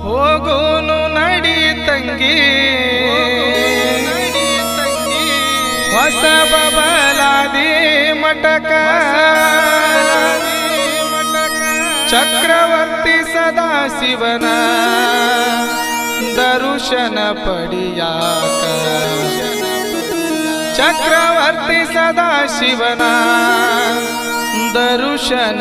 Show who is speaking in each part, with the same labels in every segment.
Speaker 1: ಹೋಗೋನು ನಡಿ ತಂಗಿ ಹೊಸ ಬಬಲಾದಿ ಮಟಕ ಚಕ್ರವರ್ತಿ ಸದಾ ಶಿವನ ದರುಶನ ಪಡಿಯಾಕ ಚಕ್ರವರ್ತಿ ಸದಾ ಶಿವನ ದರುಶನ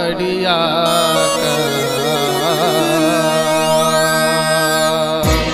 Speaker 1: ಪಡಿಯಾಕ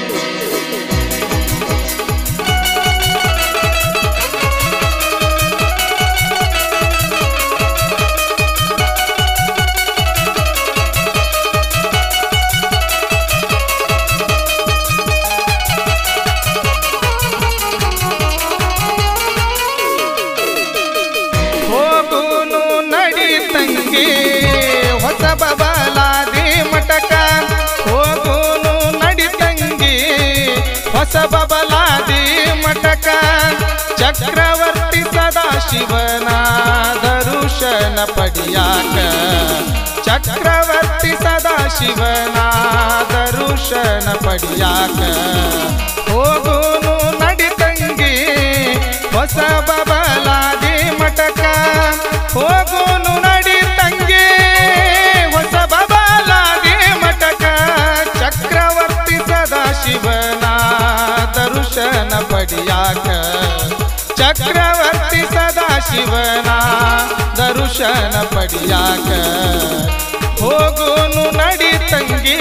Speaker 1: ಹೋಗುನು ನಡಿ ತಂಗಿ ಹೊಸ ಬಬಲಾದಿ ಮಟಕ ಹೋಗುನು ನಡಿ ತಂಗಿ ಹೊಸ ಬಬಲಾದಿ ಮಟಕ ಚಕ್ರವರ್ತಿ ಸದಾ ಶಿವನ ದರುಶನ ಪಡಿಯಾಕ ಚಕ್ರವರ್ತಿ ಸದಾ ಶಿವನ ದರುಶನ ಪಡಿಯಾಕ ಹೋಗುನು ನಡಿ ತಂಗಿ ಹೊಸ ಬಬಲಾದಿ ಮಟಕ ಹೋಗುನು ನಡಿ ತಂಗಿ ಹೊಸ ಬಬಲಾದಿ ಮಟಕ ಚಕ್ರವರ್ತಿ ಸದಾ ಶಿವನ ದರುಶನ ಪಡಿಯಾಕ ಚಕ್ರವರ್ತಿ ಸದಾ ಶಿವನ ದರುಶನ ಪಡಿಯಾಕ ಹೋಗುನು ನಡಿ ತಂಗಿ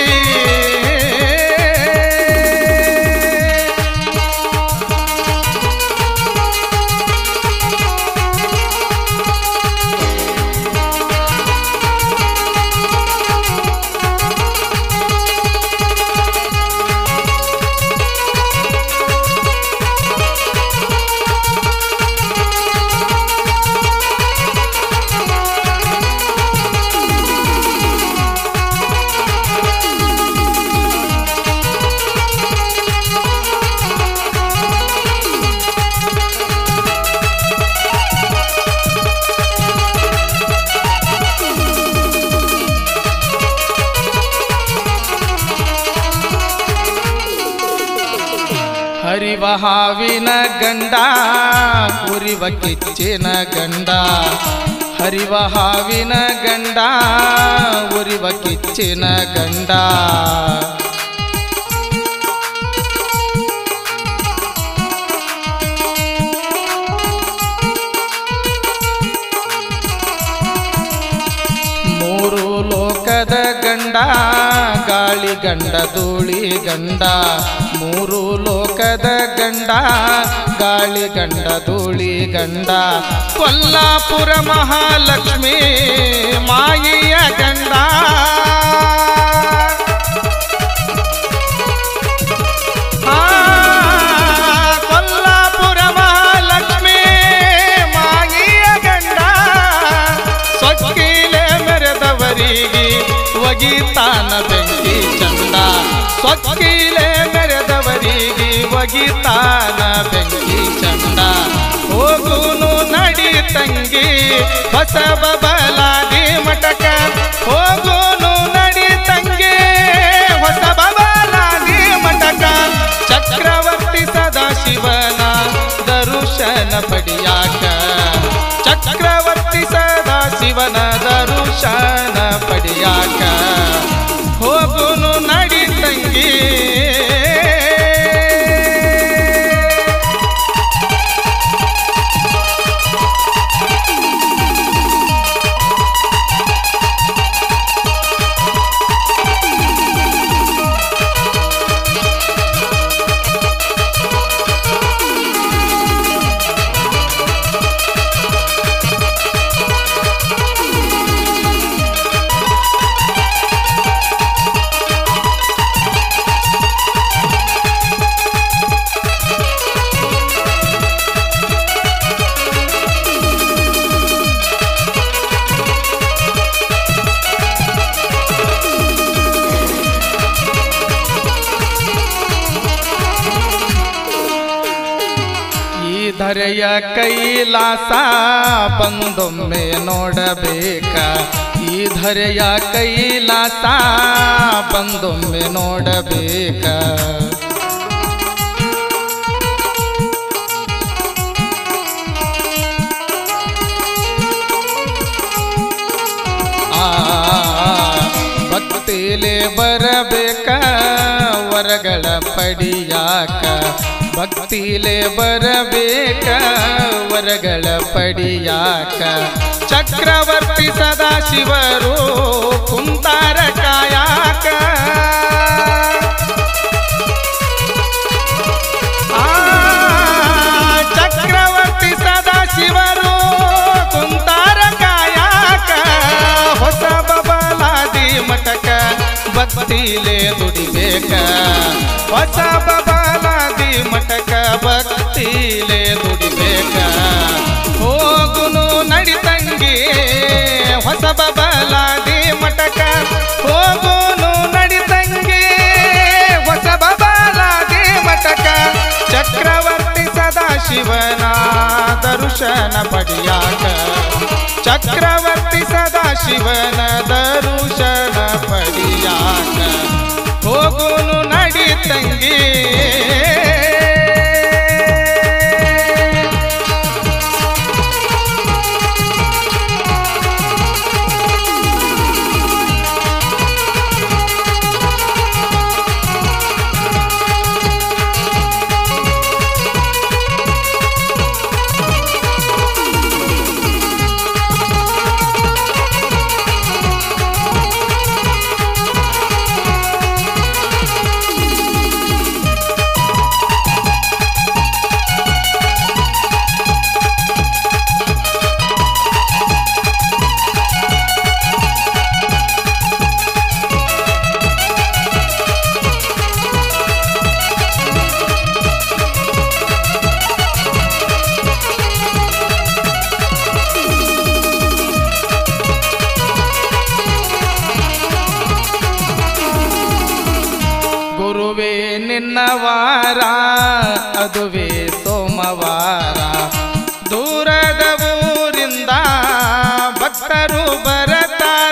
Speaker 1: ಹರಿವ ಹಾವಿನ ಗಂಡ ಉರಿವ ಕಿಚ್ಚಿನ ಗಂಡ ಹರಿವ ಹಾವಿನ ಗಂಡ ಉರಿವ ಕಿಚ್ಚಿನ ಗಂಡ ಮೂರು ಲೋಕದ ಗಂಡ ಗಾಳಿ ಗಂಡ ಧೂಳಿ ಗಂಡ ಮೂರು ಲೋಕದ ಗಂಡ ಗಾಳಿ ಗಂಡ ಧೂಳಿ ಗಂಡ ಕೊಲ್ಲಾಪುರ ಮಹಾಲಕ್ಷ್ಮಿ ಮಾಯಿಯ ಗಂಡ ಆ, ಕೊಲ್ಲಾಪುರ ಮಹಾಲಕ್ಷ್ಮಿ ಮಾಯಿಯ ಗಂಡ ಸೊಕ್ಕಿಲೆ ಮೆರೆದವರಿಗೆ ಒಗಿತಾನ ಬೆಂಕಿ ಚಂದ ಸೊಕ್ಕಿಲೆ ಮೆರೆದವರಿಗೆ ಒಗಿತಾನ ಬೆಂಕಿ ಚಂದ ಹೋಗುನು ನಡಿ ತಂಗಿ ಹೊಸ ಬಬಲಾದಿ ಮಟಕ ಹೋಗುನು ನಡಿ ತಂಗಿ ಹೊಸ ಬಬಲಾದಿ ಮಟಕ ಚಕ್ರವರ್ತಿ ಸದಾ ಶಿವನ ದರುಶನ ಪಡಿಯಾಕ ಚಕ್ರವರ್ತಿ ಸದಾ ಶಿವನ ದರುಶನ ಪಡಿಯಾಕ ಹೋಗುನು ನಡಿ ತಂಗಿ ಧರೆಯ ಕೈಲಾಸ ಬಂದೊಮ್ಮೆ ನೋಡಬೇಕ ಈ ಧರೆಯ ಕೈಲಾಸ ಬಂದೊಮ್ಮೆ ನೋಡಬೇಕ ಆ ಭಕ್ತಿಲೆ ಬರಬೇಕ ವರಗಳ ಪಡಿಯಾಕ ಭಕ್ತಿಲೆ ಬರಬೇಕ ವರಗಳ ಪಡಿಯಾಕ ಚಕ್ರವರ್ತಿ ಸದಾಶಿವರು ಕುಂತಾರ ಕಾಯಾಕ ಆ, ಚಕ್ರವರ್ತಿ ಸದಾಶಿವರು ಕುಂತಾರ ಕಾಯಾಕ ಹೊಸ ಬಬಲಾದಿ ಮಠಕ ಭಕ್ತಿಲೆ ದುಡಿಬೇಕ ಹೊಸ ಬಬಲಾದಿ ಮಠಕ ಭಕ್ತಿಲೆ ದುಡಿಬೇಕ ಹೋಗುನು ನಡಿತಂಗಿ ಹೊಸ ಬಬಲಾದಿ ಮಠಕ ಹೋಗುನು ನಡಿತಂಗಿ ಹೊಸ ಬಬಲಾದಿ ಮಠಕ ಚಕ್ರವರ್ತಿ ಸದಾಶಿವನ ದರುಶನ ಪಡಿಯಾಕ ಚಕ್ರವರ್ತಿ ಸದಾಶಿವನ ದರುಶನ ಪಡಿಯಾಕ ಹೋಗುನು ನಡಿ ತಂಗಿ ಗುರುವೇ ನಿನ್ನ ವಾರ ಅದುವೇ ಸೋಮವಾರ ದೂರದ ಊರಿಂದ ಭಕ್ತರು ಬರತಾರ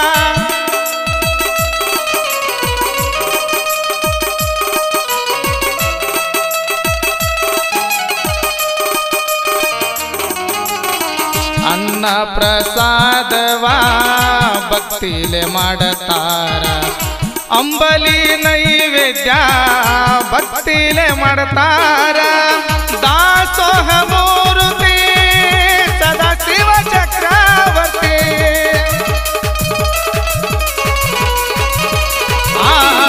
Speaker 1: ಅನ್ನ ಪ್ರಸಾದವಾ ಭಕ್ತಿಲೆ ಮಾಡತಾರ ಅಂಬಲಿ ನೈವೇದ್ಯ ಭಕ್ತಿಲೆ ಮಾಡ್ತಾರ ದಾಸೋಹ ಮೂರುತಿ ಸದಾ ಶಿವ ಚಕ್ರವರ್ತಿ ಆ,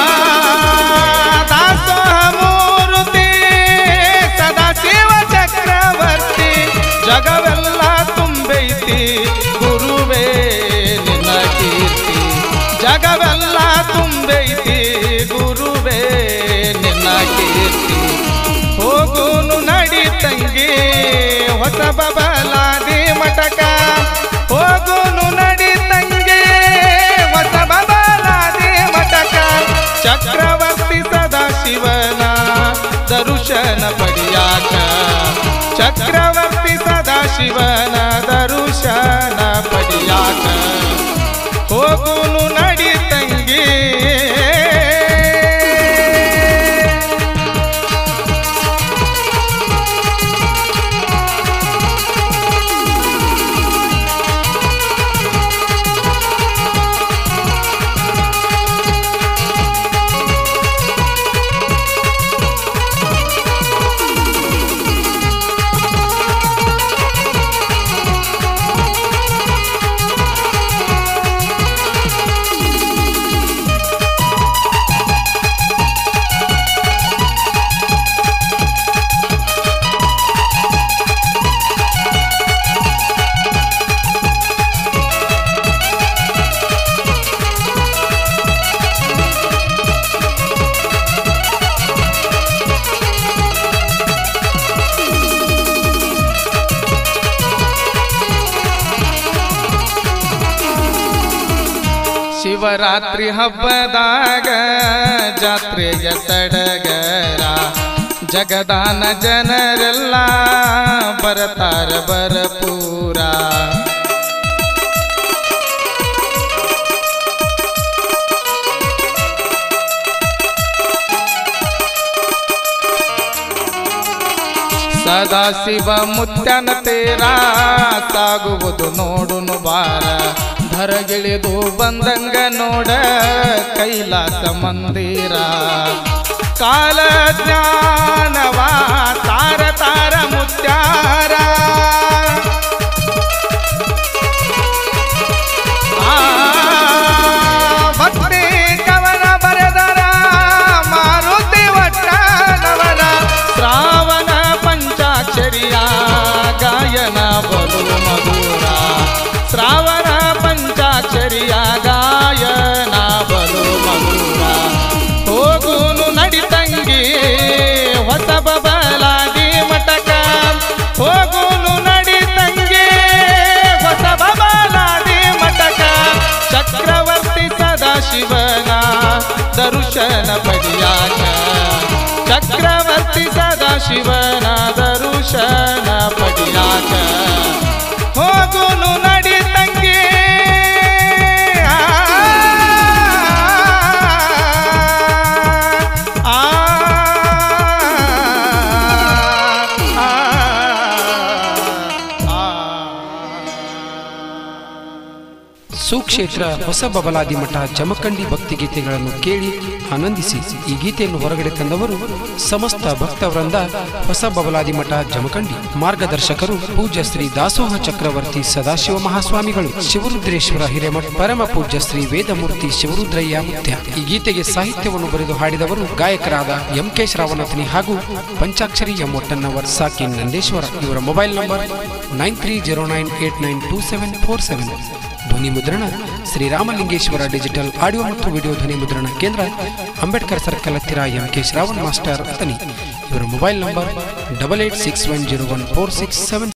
Speaker 1: ದಾಸೋಹ ಮೂರುತಿ ಸದಾ ಶಿವ ಚಕ್ರವರ್ತಿ ಜಗವೆಲ್ಲ ತುಂಬೈತಿ ಗುರುವೇ ನಿನ್ನ ಕೀರ್ತಿ ಜಗವೆಲ್ಲ ತುಂಬೈತಿ ಗುರುವೇ ನಿನ್ನ ಕೀರ್ತಿ ಹೋಗುನು ನಡಿ ತಂಗಿ ಹೊಸ ಬಬಲಾದಿ ಮಠಕ ಹೋಗುನು ನಡಿ ತಂಗಿ ಹೊಸ ಬಬಲಾದಿ ಮಠಕ ಚಕ್ರವರ್ತಿ ಸದಾಶಿವನ ದರುಶನ ಪಡಿಯಾಕ ಚಕ್ರವರ್ತಿ ಸದಾಶಿವನ ದರುಶನ ಪಡಿಯಾಕ ಹೋಗುನು ನಡಿ ತಂಗಿ ಶಿವರಾತ್ರಿ ಹಬ್ಬದಾಗ ಜಾತ್ರೆಯ ಸಡಗರ ಜಗದಾನ ಜನರೆಲ್ಲ ಬರ್ತಾರ ಬರಪೂರ ಸದಾಶಿವ ಮುತ್ಯನ ತೇರ ಸಾಗುವುದು ನೋಡುನು ಬಾರ ಧರಗಿಳಿದು ಬಂದಂಗ ನೋಡ ಕೈಲಾಸ ಮಂದಿರ ಕಾಲ ಜ್ಞಾನವ ತಾರ ತಾರ ಮುತ್ಯಾರ ಆ, ಭಕ್ತಿ ಕವನ ಬರೆದರ ಮಾರುತಿ ಒಟ್ಟನವರ ಶ್ರಾವಣ ಪಂಚಾಕ್ಷರಿಯ ಗಾಯನ ಬಲು ಮಧುರ ಶ್ರಾವಣ ಪಂಚಾಕ್ಷರಿಯ ಗಾಯನ ಬಲು ಮಧುರ ಹೋಗುನು ನಡಿತಂಗಿ ಹೊಸ ಬಬಲಾದಿ ಮಟಕ ಹೋಗುನು ನಡಿತಂಗಿ ಹೊಸ ಬಬಲಾದಿ ಮಟಕ ಚಕ್ರವರ್ತಿ ಸದಾಶಿವನ ದರುಶನ ಪಡಿಯಾಕ ಚಕ್ರವರ್ತಿ ಸದಾಶಿವನ ದರುಶನ ಪಡಿಯಾಕ ಹೋಗುನು ನಡಿತಂಗಿ ಆ, ಆ, ಆ, ಆ.
Speaker 2: ಸುಕ್ಷೇತ್ರ ಹೊಸ ಬಬಲಾದಿ ಮಠ ಜಮಖಂಡಿ ಭಕ್ತಿ ಗೀತೆಗಳನ್ನು ಕೇಳಿ ಆನಂದಿಸಿ ಈ ಗೀತೆಯನ್ನು ಹೊರಗಡೆ ತಂದವರು ಸಮಸ್ತ ಭಕ್ತವೃಂದ ಹೊಸ ಬಬಲಾದಿ ಮಠ ಜಮಖಂಡಿ ಮಾರ್ಗದರ್ಶಕರು ಪೂಜ್ಯ ಶ್ರೀ ದಾಸೋಹ ಚಕ್ರವರ್ತಿ ಸದಾಶಿವ ಮಹಾಸ್ವಾಮಿಗಳು ಶಿವರುದ್ರೇಶ್ವರ ಹಿರೇಮಠ ಪರಮ ಪೂಜ್ಯ ಶ್ರೀ ವೇದಮೂರ್ತಿ ಶಿವರುದ್ರಯ್ಯ ಮುತ್ಯ ಈ ಗೀತೆಗೆ ಸಾಹಿತ್ಯವನ್ನು ಬರೆದು ಹಾಡಿದವರು ಗಾಯಕರಾದ ಎಂ ಕೆ ಶ್ರಾವಣತ್ನಿ ಹಾಗೂ ಪಂಚಾಕ್ಷರಿ ಎಂ ಒಟ್ಟನ್ನವರ್ ಸಾಕಿನ್ ನಂದೇಶ್ವರ ಇವರ mobile number nine three zero nine eight nine two seven four seven ಧ್ವನಿ ಮುದ್ರಣ ಶ್ರೀರಾಮಲಿಂಗೇಶ್ವರ ಡಿಜಿಟಲ್ ಆಡಿಯೋ ಮತ್ತು ವಿಡಿಯೋ ಧ್ವನಿ ಮುದ್ರಣ ಕೇಂದ್ರ ಅಂಬೇಡ್ಕರ್ ಸರ್ಕಲ್ ಹತ್ತಿರ M K Shravan master Athani ಇವರ mobile number double eight six one zero one four six seven